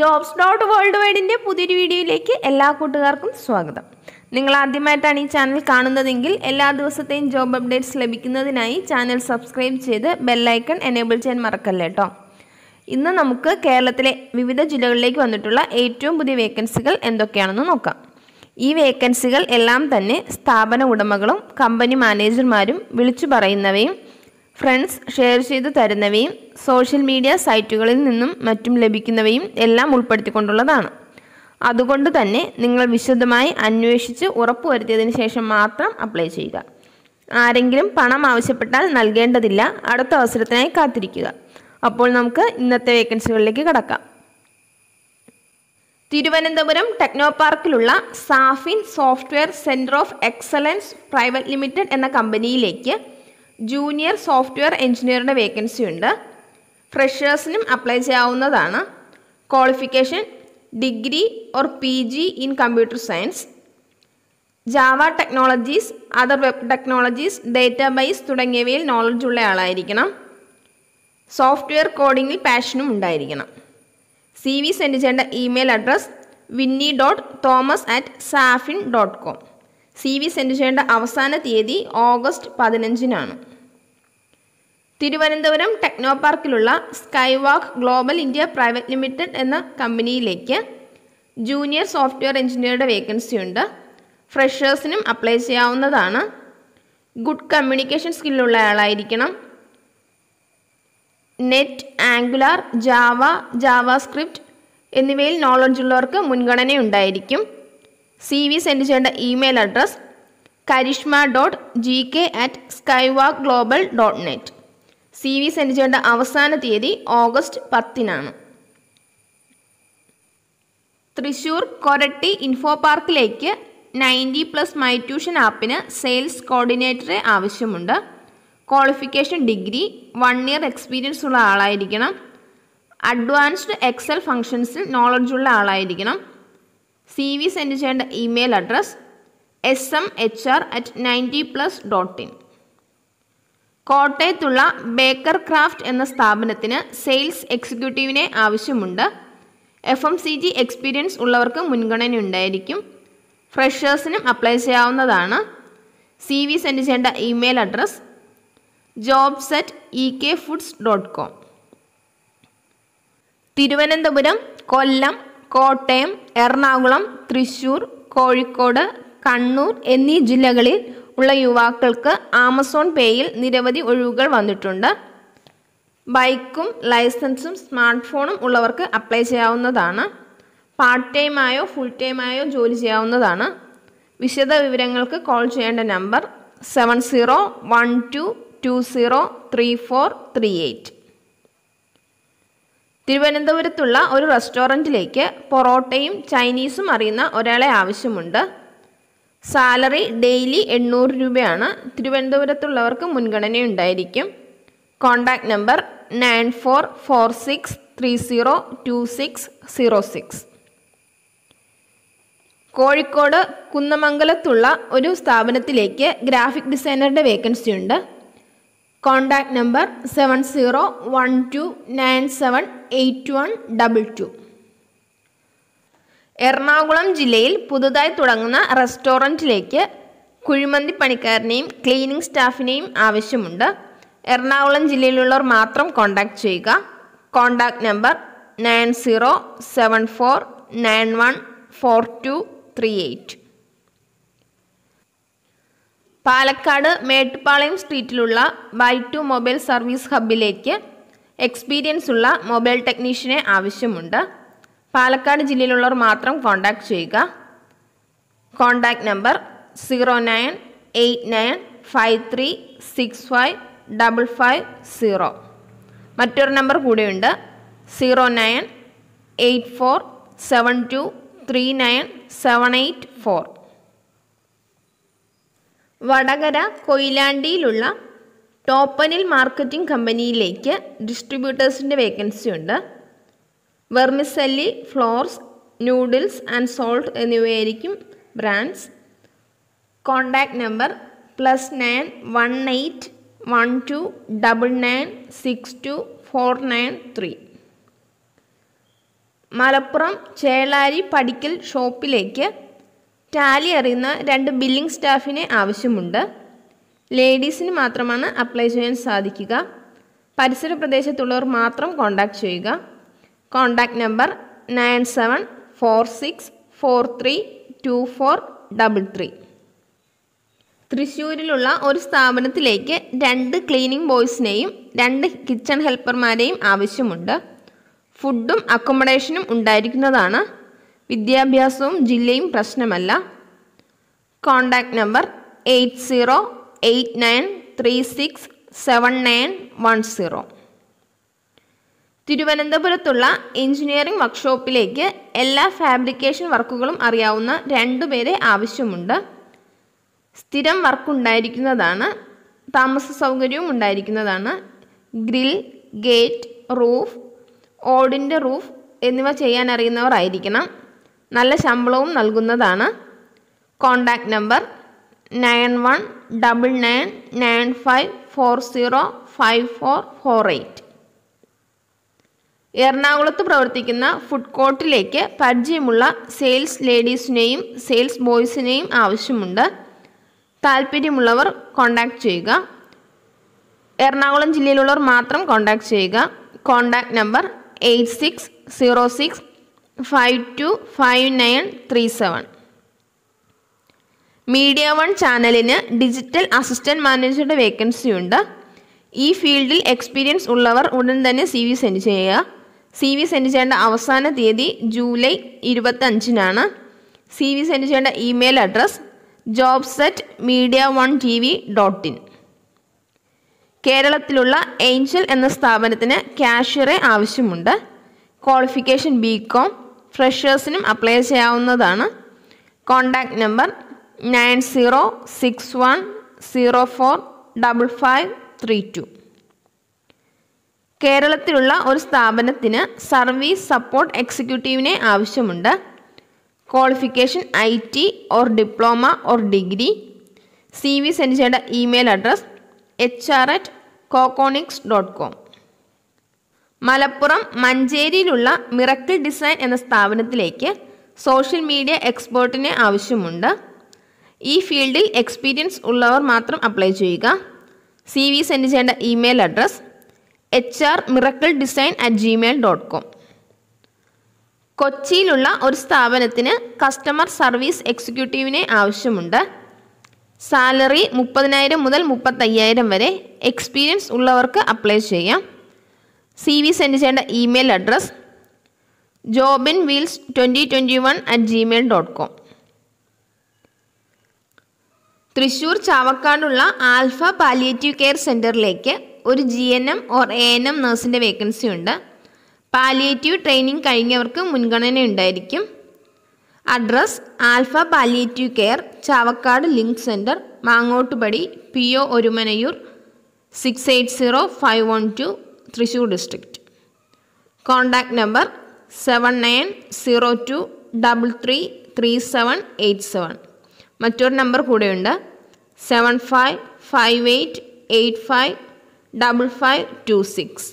jobs dot world വൈഡിൻ്റെ പുതിയൊരു വീഡിയോയിലേക്ക് എല്ലാ കൂട്ടുകാർക്കും സ്വാഗതം നിങ്ങൾ ആദ്യമായിട്ടാണ് ഈ ചാനൽ കാണുന്നതെങ്കിൽ എല്ലാ ദിവസത്തെയും ജോബ് അപ്ഡേറ്റ്സ് ലഭിക്കുന്നതിനായി ചാനൽ സബ്സ്ക്രൈബ് ചെയ്ത് ബെല്ലൈക്കൺ എനേബിൾ ചെയ്യാൻ മറക്കല്ലേ കേട്ടോ ഇന്ന് നമുക്ക് കേരളത്തിലെ വിവിധ ജില്ലകളിലേക്ക് വന്നിട്ടുള്ള ഏറ്റവും പുതിയ വേക്കൻസികൾ എന്തൊക്കെയാണെന്ന് നോക്കാം ഈ വേക്കൻസികൾ എല്ലാം തന്നെ സ്ഥാപന ഉടമകളും കമ്പനി മാനേജർമാരും വിളിച്ചു പറയുന്നവയും ഫ്രണ്ട്സ് ഷെയർ ചെയ്ത് തരുന്നവയും സോഷ്യൽ മീഡിയ സൈറ്റുകളിൽ നിന്നും മറ്റും ലഭിക്കുന്നവയും എല്ലാം ഉൾപ്പെടുത്തിക്കൊണ്ടുള്ളതാണ് അതുകൊണ്ട് തന്നെ നിങ്ങൾ വിശദമായി അന്വേഷിച്ച് ഉറപ്പുവരുത്തിയതിന് ശേഷം മാത്രം അപ്ലൈ ചെയ്യുക ആരെങ്കിലും പണം ആവശ്യപ്പെട്ടാൽ നൽകേണ്ടതില്ല അടുത്ത അവസരത്തിനായി കാത്തിരിക്കുക അപ്പോൾ നമുക്ക് ഇന്നത്തെ വേക്കൻസികളിലേക്ക് കടക്കാം തിരുവനന്തപുരം ടെക്നോ പാർക്കിലുള്ള Safin software centre of excellence private limited എന്ന കമ്പനിയിലേക്ക് ജൂനിയർ സോഫ്റ്റ്വെയർ എഞ്ചിനീയറുടെ വേക്കൻസി ഉണ്ട് ഫ്രഷേഴ്സിനും അപ്ലൈ ചെയ്യാവുന്നതാണ് qualification degree or P G in computer science Java technologies other web technologies database തുടങ്ങിയവയിൽ നോളജ് ഉള്ള ആളായിരിക്കണം സോഫ്റ്റ്വെയർ കോഡിങ്ങിൽ പാഷനും ഉണ്ടായിരിക്കണം സി വി സെൻഡ് ചെയ്യേണ്ട email address Vinny dot Thomas at Safin dot com C V send ചെയ്യേണ്ട അവസാന തീയതി ഓഗസ്റ്റ് പതിനഞ്ചിനാണ് Thiruvananthapuram techno പാർക്കിലുള്ള skywalk global India private limited എന്ന കമ്പനിയിലേക്ക് ജൂനിയർ സോഫ്റ്റ്വെയർ എഞ്ചിനീയറുടെ വേക്കൻസി ഉണ്ട് ഫ്രഷേഴ്സിനും അപ്ലൈ ചെയ്യാവുന്നതാണ് ഗുഡ് കമ്മ്യൂണിക്കേഷൻ സ്കില്ലുള്ള ആളായിരിക്കണം നെറ്റ് ആംഗുലാർ ജാവ ജാവാസ്ക്രിപ്റ്റ് എന്നിവയിൽ നോളജ് ഉള്ളവർക്ക് മുൻഗണന ഉണ്ടായിരിക്കും സി വി സെൻഡ് ചെയ്യേണ്ട email address Karishma dot G K at skywalk global dot net C V send ചെയ്യേണ്ട അവസാന തീയതി ഓഗസ്റ്റ് പത്തിനാണ് തൃശൂർ കൊരട്ടി ഇൻഫോ പാർക്കിലേക്ക് നയൻറ്റി പ്ലസ് മൈ ട്യൂഷൻ ആപ്പിന് സെയിൽസ് കോർഡിനേറ്ററെ ആവശ്യമുണ്ട് qualification degree one year experience ഉള്ള ആളായിരിക്കണം അഡ്വാൻസ്ഡ് എക്സൽ ഫങ്ഷൻസിൽ നോളജ് ഉള്ള ആളായിരിക്കണം സി വി സെൻഡ് ചെയ്യേണ്ട email address S M H R at ninety plus dot in കോട്ടയത്തുള്ള ബേക്കർ ക്രാഫ്റ്റ് എന്ന സ്ഥാപനത്തിന് സെയിൽസ് എക്സിക്യൂട്ടീവിനെ ആവശ്യമുണ്ട് F M C G experience ഉള്ളവർക്ക് മുൻഗണന ഉണ്ടായിരിക്കും ഫ്രഷേഴ്സിനും അപ്ലൈ ചെയ്യാവുന്നതാണ് സി വി സെൻഡ് ചെയ്യേണ്ട email address jobs at E K foods dot com Thiruvananthapuram Kollam Kottayam Ernakulam Thrissur Kozhikode Kannur എന്നീ ജില്ലകളിൽ ഉള്ള യുവാക്കൾക്ക് ആമസോൺ പേയിൽ നിരവധി ഒഴിവുകൾ വന്നിട്ടുണ്ട് ബൈക്കും ലൈസൻസും സ്മാർട്ട് ഫോണും ഉള്ളവർക്ക് അപ്ലൈ ചെയ്യാവുന്നതാണ് പാർട്ട് ടൈമായോ ഫുൾ ടൈമായോ ജോലി ചെയ്യാവുന്നതാണ് വിശദ വിവരങ്ങൾക്ക് കോൾ ചെയ്യേണ്ട number seven zero one two two zero three four three eight തിരുവനന്തപുരത്തുള്ള ഒരു റെസ്റ്റോറൻറ്റിലേക്ക് പൊറോട്ടയും ചൈനീസും അറിയുന്ന ഒരാളെ ആവശ്യമുണ്ട് സാലറി ഡെയിലി എണ്ണൂറ് രൂപയാണ് തിരുവനന്തപുരത്തുള്ളവർക്ക് മുൻഗണനയുണ്ടായിരിക്കും contact number nine four four six three zero two six zero six Kozhikode കുന്നമംഗലത്തുള്ള ഒരു സ്ഥാപനത്തിലേക്ക് ഗ്രാഫിക് ഡിസൈനറുടെ വേക്കൻസി ഉണ്ട് contact number seven zero one two nine seven eight one double two Ernakulam ജില്ലയിൽ പുതുതായി തുടങ്ങുന്ന റെസ്റ്റോറൻറ്റിലേക്ക് കുഴിമന്തി പണിക്കാരനെയും ക്ലീനിങ് സ്റ്റാഫിനെയും ആവശ്യമുണ്ട് എറണാകുളം ജില്ലയിലുള്ളവർ മാത്രം കോൺടാക്ട് ചെയ്യുക contact number nine zero seven four nine one four two three eight Palakkad Mettupalayam സ്ട്രീറ്റിലുള്ള ബൈ ടു മൊബൈൽ സർവീസ് ഹബിലേക്ക് experience ഉള്ള mobile ടെക്നീഷ്യനെ ആവശ്യമുണ്ട് പാലക്കാട് ജില്ലയിലുള്ളവർ മാത്രം കോൺടാക്ട് ചെയ്യുക contact number zero nine eight nine five three six five double five zero മറ്റൊരു number കൂടെയുണ്ട് zero nine eight four seven two three nine seven eight four Vadakara കൊയിലാണ്ടിയിലുള്ള ടോപ്പനിൽ മാർക്കറ്റിംഗ് കമ്പനിയിലേക്ക് ഡിസ്ട്രിബ്യൂട്ടേഴ്സിൻ്റെ വേക്കൻസി ഉണ്ട് vermicelli floors noodles and salt എന്നിവയായിരിക്കും brands contact number plus nine one eight one two double nine six two four nine three Malappuram Chelari Padikkal ഷോപ്പിലേക്ക് Tally അറിയുന്ന രണ്ട് billing സ്റ്റാഫിനെ ആവശ്യമുണ്ട് ലേഡീസിന് മാത്രമാണ് അപ്ലൈ ചെയ്യാൻ സാധിക്കുക പരിസര പ്രദേശത്തുള്ളവർ മാത്രം കോൺടാക്ട് ചെയ്യുക contact number nine seven four six four three two four double three തൃശ്ശൂരിലുള്ള ഒരു സ്ഥാപനത്തിലേക്ക് രണ്ട് ക്ലീനിങ് ബോയ്സിനെയും രണ്ട് കിച്ചൺ ഹെൽപ്പർമാരെയും ആവശ്യമുണ്ട് ഫുഡും അക്കോമഡേഷനും ഉണ്ടായിരിക്കുന്നതാണ് വിദ്യാഭ്യാസവും ജില്ലയും പ്രശ്നമല്ല contact number eight zero eight nine three six seven nine one zero തിരുവനന്തപുരത്തുള്ള എഞ്ചിനീയറിംഗ് വർക്ക്ഷോപ്പിലേക്ക് എല്ലാ ഫാബ്രിക്കേഷൻ വർക്കുകളും അറിയാവുന്ന രണ്ടുപേരെ ആവശ്യമുണ്ട് സ്ഥിരം വർക്ക് ഉണ്ടായിരിക്കുന്നതാണ് താമസ സൗകര്യവും ഉണ്ടായിരിക്കുന്നതാണ് ഗ്രിൽ ഗേറ്റ് റൂഫ് ഓടിൻ്റെ റൂഫ് എന്നിവ ചെയ്യാൻ അറിയുന്നവർ ആയിരിക്കണം നല്ല ശമ്പളവും നൽകുന്നതാണ് contact number nine one double nine nine five four zero five four four eight എറണാകുളത്ത് പ്രവർത്തിക്കുന്ന ഫുഡ് കോർട്ടിലേക്ക് പരിചയമുള്ള സെയിൽസ് ലേഡീസിനെയും സെയിൽസ് ബോയ്സിനെയും ആവശ്യമുണ്ട് താല്പര്യമുള്ളവർ കോണ്ടാക്ട് ചെയ്യുക എറണാകുളം ജില്ലയിലുള്ളവർ മാത്രം കോണ്ടാക്ട് ചെയ്യുക contact number eight six zero six five two five nine three seven media one ചാനലിന് digital assistant മാനേജറുടെ വേക്കൻസി ഉണ്ട് ഈ ഫീൽഡിൽ എക്സ്പീരിയൻസ് ഉള്ളവർ ഉടൻ തന്നെ സി വി സെൻഡ് ചെയ്യുക സി വി സെൻഡ് ചെയ്യേണ്ട അവസാന തീയതി ജൂലൈ ഇരുപത്തഞ്ചിനാണ് സി വി സെൻഡ് ചെയ്യേണ്ട email address job set media one T V dot in കേരളത്തിലുള്ള ഏഞ്ചൽ എന്ന സ്ഥാപനത്തിന് ക്യാഷ്യറെ ആവശ്യമുണ്ട് ക്വാളിഫിക്കേഷൻ ബി കോം ഫ്രഷേഴ്സിനും അപ്ലൈ ചെയ്യാവുന്നതാണ് contact number nine zero six one zero four double five three two കേരളത്തിലുള്ള ഒരു സ്ഥാപനത്തിന് സർവീസ് സപ്പോർട്ട് എക്സിക്യൂട്ടീവിനെ ആവശ്യമുണ്ട് qualification I T or diploma or degree C V send ചെയ്യേണ്ട email address H R at Coconics dot com Malappuram മഞ്ചേരിയിലുള്ള miracle design എന്ന സ്ഥാപനത്തിലേക്ക് social media എക്സ്പേർട്ടിനെ ആവശ്യമുണ്ട് ഈ ഫീൽഡിൽ എക്സ്പീരിയൻസ് ഉള്ളവർ മാത്രം അപ്ലൈ ചെയ്യുക സി വി സെൻഡ് ചെയ്യേണ്ട email address H R miracle design at Gmail dot com കൊച്ചിയിലുള്ള ഒരു സ്ഥാപനത്തിന് കസ്റ്റമർ സർവീസ് എക്സിക്യൂട്ടീവിനെ ആവശ്യമുണ്ട് സാലറി മുപ്പതിനായിരം മുതൽ മുപ്പത്തയ്യായിരം വരെ എക്സ്പീരിയൻസ് ഉള്ളവർക്ക് അപ്ലൈ ചെയ്യാം സി വി സെൻഡ് ചെയ്യേണ്ട email address job in wheels twenty twenty one at Gmail dot com Thrissur ചാവക്കാടുള്ള ആൽഫ പാലിയേറ്റീവ് കെയർ സെൻറ്ററിലേക്ക് ഒരു G N M or A N M നഴ്സിൻ്റെ വേക്കൻസി ഉണ്ട് പാലിയേറ്റീവ് ട്രെയിനിങ് കഴിഞ്ഞവർക്ക് മുൻഗണന ഉണ്ടായിരിക്കും address alpha palliative care Chavakkad link centre Mangottupadi P O Orumanayur six eight zero five one two Thrissur district contact number seven nine zero two double three three seven eight seven മറ്റൊരു number കൂടെയുണ്ട് seven five five eight eight five double five two six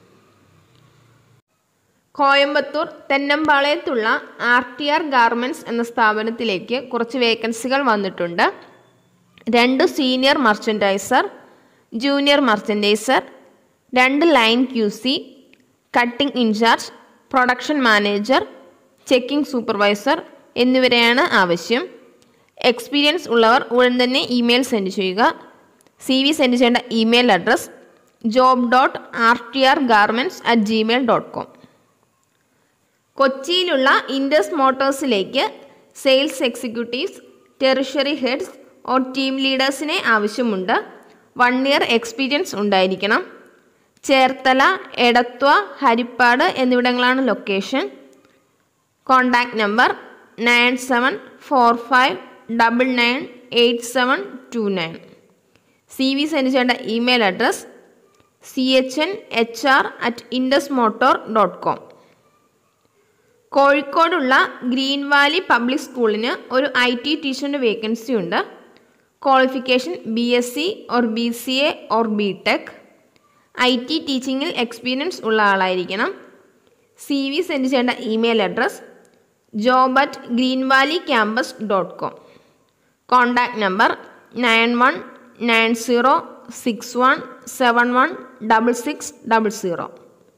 Coimbatore തെന്നമ്പാളയത്തുള്ള R T R garments എന്ന സ്ഥാപനത്തിലേക്ക് കുറച്ച് വേക്കൻസികൾ വന്നിട്ടുണ്ട് രണ്ട് senior മർച്ചൻറ്റൈസർ junior merchandiser രണ്ട് line Q C cutting incharge production manager checking supervisor എന്നിവരെയാണ് ആവശ്യം എക്സ്പീരിയൻസ് ഉള്ളവർ ഉടൻ തന്നെ ഇമെയിൽ സെൻഡ് ചെയ്യുക സി വി സെൻഡ് ചെയ്യേണ്ട email address job dot R T R garments at Gmail dot com കൊച്ചിയിലുള്ള ഇൻഡസ് മോട്ടോഴ്സിലേക്ക് sales executives territory heads or team ലീഡേഴ്സിനെ ആവശ്യമുണ്ട് വൺ ഇയർ എക്സ്പീരിയൻസ് ഉണ്ടായിരിക്കണം ചേർത്തല എടത്വ ഹരിപ്പാട് എന്നിവിടങ്ങളാണ് location contact number nine seven four five double nine eight seven two nine C V send ചെയ്യേണ്ട email address C H N H R at Indus motor dot com കോഴിക്കോടുള്ള green valley public സ്കൂളിന് ഒരു I T ടീച്ചറിൻ്റെ vacancy ഉണ്ട് qualification B S C or B C A or B tech I T ടീച്ചിങ്ങിൽ experience ഉള്ള ആളായിരിക്കണം C V send ചെയ്യേണ്ട email address job at green valley campus dot com contact number nine one nine zero six one seven one double six double zero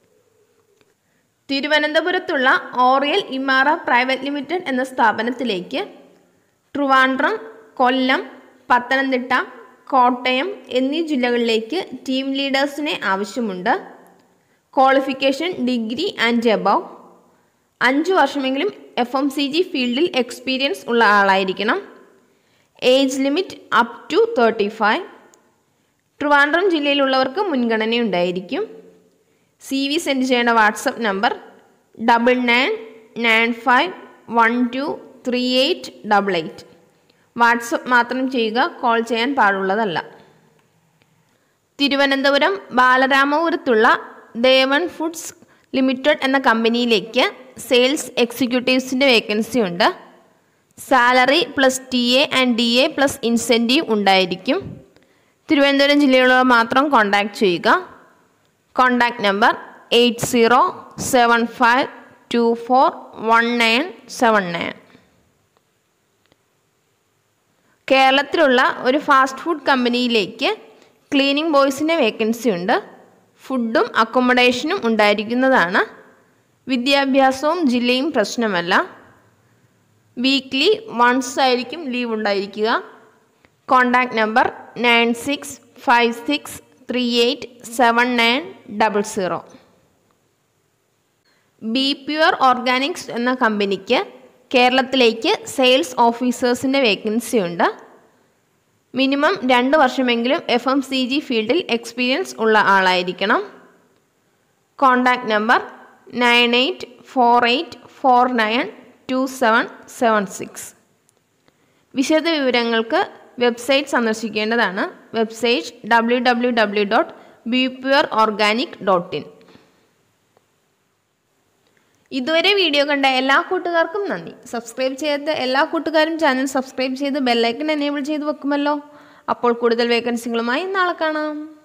തിരുവനന്തപുരത്തുള്ള ഓറിയൽ ഇമാറ private limited എന്ന സ്ഥാപനത്തിലേക്ക് ട്രിവാൻഡ്രം കൊല്ലം പത്തനംതിട്ട കോട്ടയം എന്നീ ജില്ലകളിലേക്ക് ടീം ലീഡേഴ്സിനെ ആവശ്യമുണ്ട് ക്വാളിഫിക്കേഷൻ ഡിഗ്രി ആൻഡ് എബവ് അഞ്ച് വർഷമെങ്കിലും എഫ് എം സി ജി ഫീൽഡിൽ എക്സ്പീരിയൻസ് ഉള്ള ആളായിരിക്കണം age limit up to thirty five Trivandrum ജില്ലയിലുള്ളവർക്ക് മുൻഗണനയുണ്ടായിരിക്കും സി വി സെൻഡ് ചെയ്യേണ്ട WhatsApp number double nine nine five one two three eight double eight WhatsApp മാത്രം ചെയ്യുക കോൾ ചെയ്യാൻ പാടുള്ളതല്ല തിരുവനന്തപുരം ബാലരാമപുരത്തുള്ള ദേവൻ ഫുഡ്സ് ലിമിറ്റഡ് എന്ന കമ്പനിയിലേക്ക് സെയിൽസ് എക്സിക്യൂട്ടീവ്സിൻ്റെ വേക്കൻസി ഉണ്ട് salary plus T A and D A plus incentive ഉണ്ടായിരിക്കും തിരുവനന്തപുരം ജില്ലയിലുള്ളവർ മാത്രം കോൺടാക്റ്റ് ചെയ്യുക contact number eight zero seven five two four one nine seven nine കേരളത്തിലുള്ള ഒരു ഫാസ്റ്റ് ഫുഡ് കമ്പനിയിലേക്ക് ക്ലീനിങ് ബോയ്സിൻ്റെ വേക്കൻസി ഉണ്ട് ഫുഡും അക്കോമഡേഷനും ഉണ്ടായിരിക്കുന്നതാണ് വിദ്യാഭ്യാസവും ജില്ലയും പ്രശ്നമല്ല വീക്ക്ലി വൺസ് ആയിരിക്കും ലീവ് ഉണ്ടായിരിക്കുക contact number nine six five six three eight seven nine double zero B pure organics എന്ന കമ്പനിക്ക് കേരളത്തിലേക്ക് സെയിൽസ് ഓഫീസേഴ്സിൻ്റെ വേക്കൻസി ഉണ്ട് മിനിമം രണ്ട് വർഷമെങ്കിലും എഫ് എം സി ജി ഫീൽഡിൽ എക്സ്പീരിയൻസ് ഉള്ള ആളായിരിക്കണം contact number nine eight four eight four nine two seven seven six വിശദ വിവരങ്ങൾക്ക് വെബ്സൈറ്റ് സന്ദർശിക്കേണ്ടതാണ് website W W W dot B pure organic dot in ഇതുവരെ വീഡിയോ കണ്ട എല്ലാ കൂട്ടുകാർക്കും നന്ദി സബ്സ്ക്രൈബ് ചെയ്യാത്ത എല്ലാ കൂട്ടുകാരും ചാനൽ സബ്സ്ക്രൈബ് ചെയ്ത് ബെല്ലൈക്കൺ എനേബിൾ ചെയ്ത് വെക്കുമല്ലോ അപ്പോൾ കൂടുതൽ വേക്കൻസികളുമായി നാളെ കാണാം